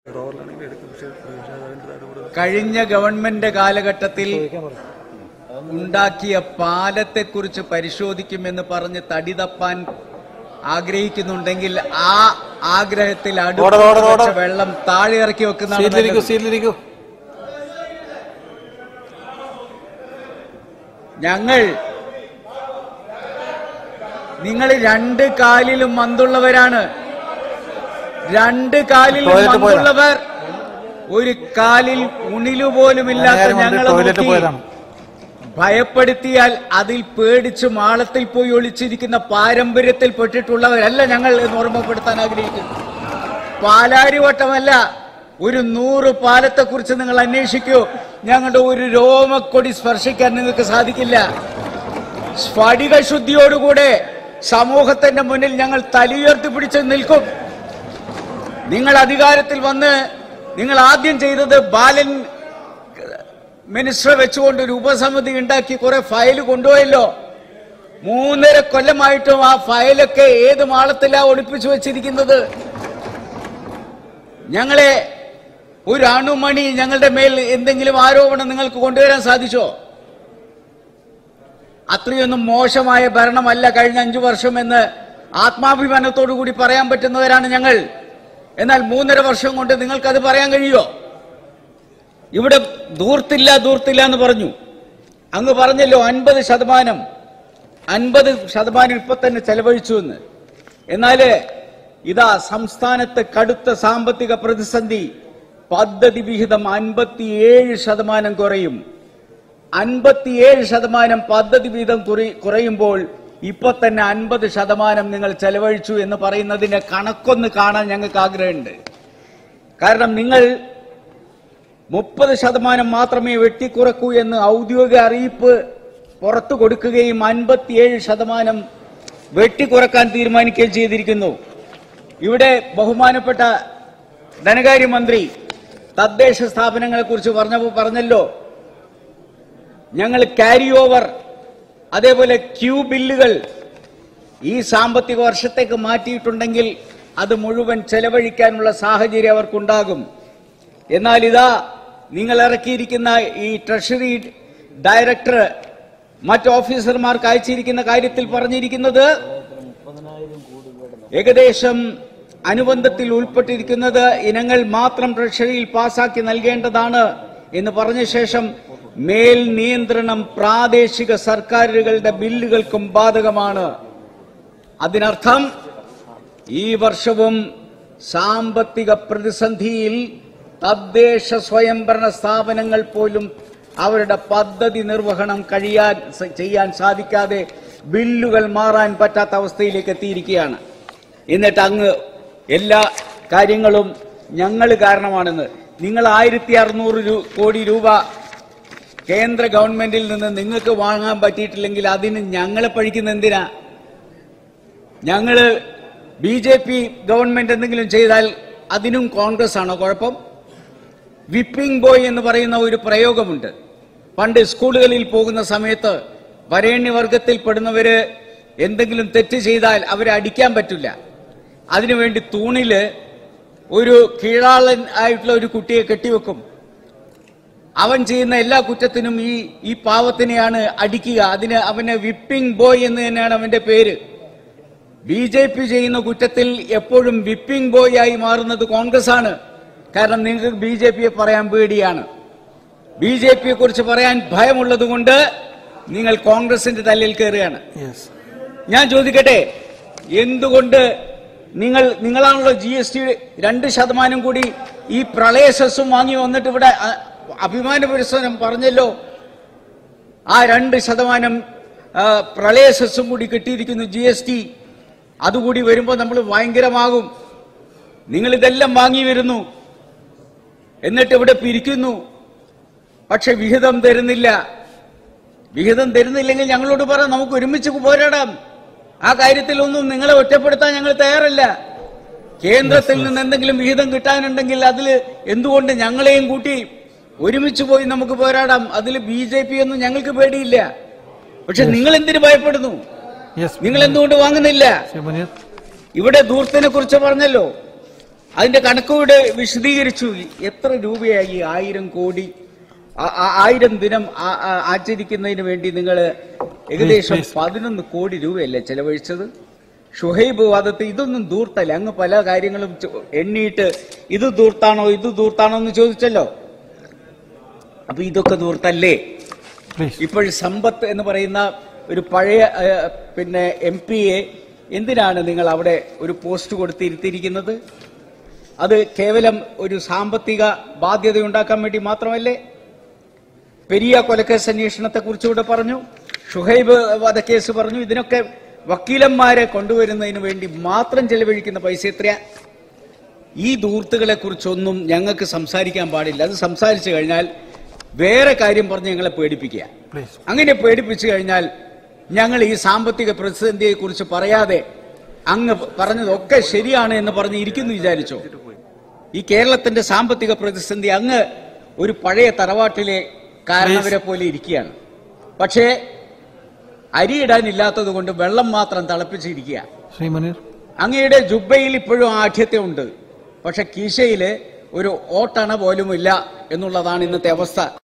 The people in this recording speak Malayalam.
റോറിലാണെങ്കിൽ എടുക്കും പക്ഷേ അതിൻ്റെ താഴെ കഴിഞ്ഞ ഗവൺമെന്റ് കാലഘട്ടത്തിൽ ഉണ്ടാക്കിയ പാലത്തെക്കുറിച്ച് പരിശോധിക്കുമെന്ന് പറഞ്ഞ് തടി തപ്പാൻ ആഗ്രഹിക്കുന്നുണ്ടെങ്കിൽ ആ ആഗ്രഹത്തിൽ അടുത്ത് ഓടർ, ഓടർ, ഓടർ. വെച്ച വെള്ളം താഴെ ഇറക്കി വെക്കുന്നതാണ് സീറ്റിലിരിക്കൂ നല്ലത്. സീറ്റിലിരിക്കൂ ഞങ്ങൾ നിങ്ങൾ രണ്ട് കാലിലും മന്തുള്ളവരാണ് രണ്ട് കാലിൽ ടോയ്ലറ്റ് പോയതാ. മന്തുള്ളവർ ഒരു കാലിൽ ഉണിലു പോലും ഇല്ലാത്ത നേരം കൊണ്ട് ഞങ്ങളെ ടോയ്ലറ്റ് നോക്കി പോയതാണ് ഭയപ്പെടുത്തിയാൽ അതിൽ പേടിച്ച് മാളത്തിൽ പോയി ഒളിച്ചിരിക്കുന്ന പാരമ്പര്യത്തിൽ പെട്ടിട്ടുള്ളവരല്ല ഞങ്ങൾ എന്ന് ഓർമ്മപ്പെടുത്താൻ ആഗ്രഹിക്കുന്നു പാലാരിവട്ടമല്ല ഒരു നൂറ് പാലത്തെക്കുറിച്ച് നിങ്ങൾ അന്വേഷിക്കൂ ഞങ്ങളുടെ ഒരു രോമക്കൊടി സ്പർശിക്കാൻ നിങ്ങൾക്ക് സാധിക്കില്ല സ്ഫടിക ശുദ്ധിയോടുകൂടെ സമൂഹത്തിന്റെ മുന്നിൽ ഞങ്ങൾ തലയുയർത്തി പിടിച്ച് നിൽക്കും നിങ്ങൾ അധികാരത്തിൽ വന്ന് നിങ്ങൾ ആദ്യം ചെയ്തത് ബാലൻ മിനിസ്റ്റർ വെച്ചുകൊണ്ട് ഒരു ഉപസമിതി ഉണ്ടാക്കി കുറെ ഫയൽ കൊണ്ടുപോയല്ലോ മൂന്നര കൊല്ലമായിട്ടും ആ ഫയലൊക്കെ ഏത് മാളത്തിലാ ഒളിപ്പിച്ചു വെച്ചിരിക്കുന്നത് ഞങ്ങളെ ഒരു അണുമണി ഞങ്ങളുടെ മേൽ എന്തെങ്കിലും ആരോപണം നിങ്ങൾക്ക് കൊണ്ടുവരാൻ സാധിച്ചോ അത്രയൊന്നും മോശമായ ഭരണമല്ല കഴിഞ്ഞ അഞ്ചു വർഷം എന്ന് ആത്മാഭിമാനത്തോടു കൂടി പറയാൻ പറ്റുന്നവരാണ് ഞങ്ങൾ എന്നാൽ മൂന്നര വർഷം കൊണ്ട് നിങ്ങൾക്കത് പറയാൻ കഴിയുമോ ഇവിടെ ദൂർത്തില്ല ദൂർത്തില്ല എന്ന് പറഞ്ഞു അങ്ങ് പറഞ്ഞല്ലോ അൻപത് ശതമാനം അൻപത് ശതമാനം ഇപ്പൊ തന്നെ ചെലവഴിച്ചു എന്ന് എന്നാല് ഇതാ സംസ്ഥാനത്ത് കടുത്ത സാമ്പത്തിക പ്രതിസന്ധി പദ്ധതി വിഹിതം അൻപത്തിയേഴ് ശതമാനം കുറയും അൻപത്തിയേഴ് ശതമാനം പദ്ധതി വീതം കുറി- കുറയുമ്പോൾ ഇപ്പൊ തന്നെ അൻപത് ശതമാനം നിങ്ങൾ ചെലവഴിച്ചു എന്ന് പറയുന്നതിന്റെ കണക്കൊന്ന് കാണാൻ ഞങ്ങൾക്ക് ആഗ്രഹമുണ്ട് കാരണം നിങ്ങൾ മുപ്പത് ശതമാനം മാത്രമേ വെട്ടിക്കുറക്കൂ എന്ന് ഔദ്യോഗിക അറിയിപ്പ് പുറത്തു കൊടുക്കുകയും അൻപത്തിയേഴ് ശതമാനം വെട്ടിക്കുറക്കാൻ തീരുമാനിക്കുകയും ചെയ്തിരിക്കുന്നു ഇവിടെ ബഹുമാനപ്പെട്ട ധനകാര്യമന്ത്രി തദ്ദേശ സ്ഥാപനങ്ങളെ കുറിച്ച് പറഞ്ഞപ്പോൾ പറഞ്ഞല്ലോ ഞങ്ങൾ ക്യാരി ഓവർ അതേപോലെ ക്യൂ ബില്ലുകൾ ഈ സാമ്പത്തിക വർഷത്തേക്ക് മാറ്റിയിട്ടുണ്ടെങ്കിൽ അത് മുഴുവൻ ചെലവഴിക്കാനുള്ള സാഹചര്യം അവർക്കുണ്ടാകും എന്നാൽ ഇതാ നിങ്ങൾ ഇറക്കിയിരിക്കുന്ന ഈ ട്രഷറി ഡയറക്ടർ മറ്റ് ഓഫീസർമാർക്ക് അയച്ചിരിക്കുന്ന കാര്യത്തിൽ പറഞ്ഞിരിക്കുന്നത് ഏകദേശം അനുബന്ധത്തിൽ ഉൾപ്പെട്ടിരിക്കുന്നത് ഇനങ്ങൾ മാത്രം ട്രഷറിയിൽ പാസാക്കി നൽകേണ്ടതാണ് എന്ന് പറഞ്ഞ ശേഷം മേൽ നിയന്ത്രണം പ്രാദേശിക സർക്കാരുകളുടെ ബില്ലുകൾക്കും ബാധകമാണ് അതിനർത്ഥം ഈ വർഷവും സാമ്പത്തിക പ്രതിസന്ധിയിൽ തദ്ദേശ സ്വയംഭരണ സ്ഥാപനങ്ങൾ പോലും അവരുടെ പദ്ധതി നിർവഹണം കഴിയാൻ സ- ചെയ്യാൻ സാധിക്കാതെ ബില്ലുകൾ മാറാൻ പറ്റാത്ത അവസ്ഥയിലേക്ക് എത്തിയിരിക്കുകയാണ് എന്നിട്ട് അങ്ങ് എല്ലാ കാര്യങ്ങളും ഞങ്ങൾ കാരണമാണെന്ന് നിങ്ങൾ ആയിരത്തി അറുന്നൂറ് രൂ- കോടി രൂപ കേന്ദ്ര ഗവൺമെന്റിൽ നിന്ന് നിങ്ങൾക്ക് വാങ്ങാൻ പറ്റിയിട്ടില്ലെങ്കിൽ അതിന് ഞങ്ങളെ പഴിക്കുന്ന എന്തിനാ ഞങ്ങള് ബി ജെ പി ഗവൺമെന്റ് എന്തെങ്കിലും ചെയ്താൽ അതിനും കോൺഗ്രസ് ആണോ കുഴപ്പം വിപ്പിംഗ് ബോയ് എന്ന് പറയുന്ന ഒരു പ്രയോഗമുണ്ട് പണ്ട് സ്കൂളുകളിൽ പോകുന്ന സമയത്ത് വരേണ്യവർഗത്തിൽ പെടുന്നവര് എന്തെങ്കിലും തെറ്റ് ചെയ്താൽ അവരെ അടിക്കാൻ പറ്റില്ല അതിനുവേണ്ടി തൂണില് ഒരു കീഴാളൻ ആയിട്ടുള്ള ഒരു കുട്ടിയെ കെട്ടിവെക്കും അവൻ ചെയ്യുന്ന എല്ലാ കുറ്റത്തിനും ഈ ഈ പാവത്തിനെയാണ് അടിക്കുക അതിന് അവന് വിപ്പിംഗ് ബോയ് എന്ന് തന്നെയാണ് അവന്റെ പേര് ബി ജെ പി ചെയ്യുന്ന കുറ്റത്തിൽ എപ്പോഴും വിപ്പിംഗ് ബോയ് ആയി മാറുന്നത് കോൺഗ്രസ് ആണ് കാരണം നിങ്ങൾക്ക് ബി ജെ പിയെ പറയാൻ പേടിയാണ് ബി ജെ പിയെ കുറിച്ച് പറയാൻ ഭയമുള്ളത് കൊണ്ട് നിങ്ങൾ കോൺഗ്രസിന്റെ തല്ലിൽ കയറുകയാണ് യെസ് ഞാൻ ചോദിക്കട്ടെ എന്തുകൊണ്ട് നിങ്ങൾ നിങ്ങളാണല്ലോ ജി എസ് ടി രണ്ട് ശതമാനം കൂടി ഈ പ്രളയ സെസ്സും വാങ്ങി വന്നിട്ട് ഇവിടെ അ- അഭിമാന പുരസ്സരം പറഞ്ഞല്ലോ ആ രണ്ട് ശതമാനം ആ, പ്രളയ സെസ്സും കൂടി കിട്ടിയിരിക്കുന്നു ജി എസ് ടി അതുകൂടി വരുമ്പോൾ നമ്മൾ ഭയങ്കരമാകും നിങ്ങൾ ഇതെല്ലാം വാങ്ങി വരുന്നു എന്നിട്ട് ഇവിടെ പിരിക്കുന്നു പക്ഷെ വിഹിതം തരുന്നില്ല വിഹിതം തരുന്നില്ലെങ്കിൽ ഞങ്ങളോട് പറ നമുക്ക് ഒരുമിച്ച് പോരാടാം ആ കാര്യത്തിലൊന്നും നിങ്ങളെ ഒറ്റപ്പെടുത്താൻ ഞങ്ങൾ തയ്യാറല്ല കേന്ദ്രത്തിൽ നിന്ന് എന്തെങ്കിലും വിഹിതം കിട്ടാനുണ്ടെങ്കിൽ അതിൽ എന്തുകൊണ്ട് ഞങ്ങളെയും കൂട്ടി ഒരുമിച്ച് പോയി നമുക്ക് പോരാടാം അതിൽ ബി ജെ പി ഒന്നും ഞങ്ങൾക്ക് പേടിയില്ല പക്ഷെ നിങ്ങൾ എന്തിനു ഭയപ്പെടുന്നു യെസ് നിങ്ങൾ എന്തുകൊണ്ട് വാങ്ങുന്നില്ല ശ്രീ മുനീർ ഇവിടെ ധൂർത്തിനെ കുറിച്ച് പറഞ്ഞല്ലോ അതിന്റെ കണക്കുകൂടെ വിശദീകരിച്ചു എത്ര രൂപയായി ആയിരം കോടി ആ- ആ- ആയിരം ദിനം ആ- ആ- ആചരിക്കുന്നതിന് വേണ്ടി നിങ്ങൾ ഏകദേശം Please, please. പതിനൊന്ന് കോടി രൂപയല്ലേ ചെലവഴിച്ചത് ഷുഹൈബ് വാദത്ത് ഇതൊന്നും ദൂർത്തല്ല അങ്ങ് പല കാര്യങ്ങളും ചോ- എണ്ണിയിട്ട് ഇത് ദൂർത്താണോ ഇത് ദൂർത്താണോ എന്ന് ചോദിച്ചല്ലോ അപ്പൊ ഇതൊക്കെ ദൂർത്തല്ലേ പ്ലീസ് ഇപ്പോൾ സമ്പത്ത് എന്ന് പറയുന്ന ഒരു പഴയ ഏഹ്, പിന്നെ എം പിയെ എന്തിനാണ് നിങ്ങൾ അവിടെ ഒരു പോസ്റ്റ് കൊടുത്തിരുത്തിയിരിക്കുന്നത് അത് കേവലം ഒരു സാമ്പത്തിക ബാധ്യത ഉണ്ടാക്കാൻ വേണ്ടി മാത്രമല്ലേ പെരിയ കൊലക്കേസ് അന്വേഷണത്തെ കുറിച്ചുകൂടെ പറഞ്ഞു ഷുഹൈബ് വധക്കേസ് പറഞ്ഞു ഇതിനൊക്കെ വക്കീലന്മാരെ കൊണ്ടുവരുന്നതിന് വേണ്ടി മാത്രം ചെലവഴിക്കുന്ന പൈസ എത്രയാ ഈ ദൂർത്തുകളെ കുറിച്ചൊന്നും ഞങ്ങൾക്ക് സംസാരിക്കാൻ പാടില്ല അത് സംസാരിച്ചു കഴിഞ്ഞാൽ വേറെ കാര്യം പറഞ്ഞ് ഞങ്ങളെ പേടിപ്പിക്കുക പ്ലീസ് അങ്ങനെ പേടിപ്പിച്ചു കഴിഞ്ഞാൽ ഞങ്ങൾ ഈ സാമ്പത്തിക പ്രതിസന്ധിയെ കുറിച്ച് പറയാതെ അങ്ങ് പറഞ്ഞതൊക്കെ ശരിയാണ് എന്ന് പറഞ്ഞ് ഇരിക്കുന്നു വിചാരിച്ചോ ഈ കേരളത്തിന്റെ സാമ്പത്തിക പ്രതിസന്ധി അങ്ങ് ഒരു പഴയ തറവാട്ടിലെ കാരണവരെ പോലെ ഇരിക്കുകയാണ് പക്ഷേ അരിയിടാനില്ലാത്തത് കൊണ്ട് വെള്ളം മാത്രം തിളപ്പിച്ചിരിക്കുക ശ്രീ മുനീർ അങ്ങയുടെ ജുബയിൽ ഇപ്പോഴും ആഠ്യത്വമുണ്ട് പക്ഷെ കീശയില് ഒരു ഓട്ടണ പോലുമില്ല എന്നുള്ളതാണ് ഇന്നത്തെ അവസ്ഥ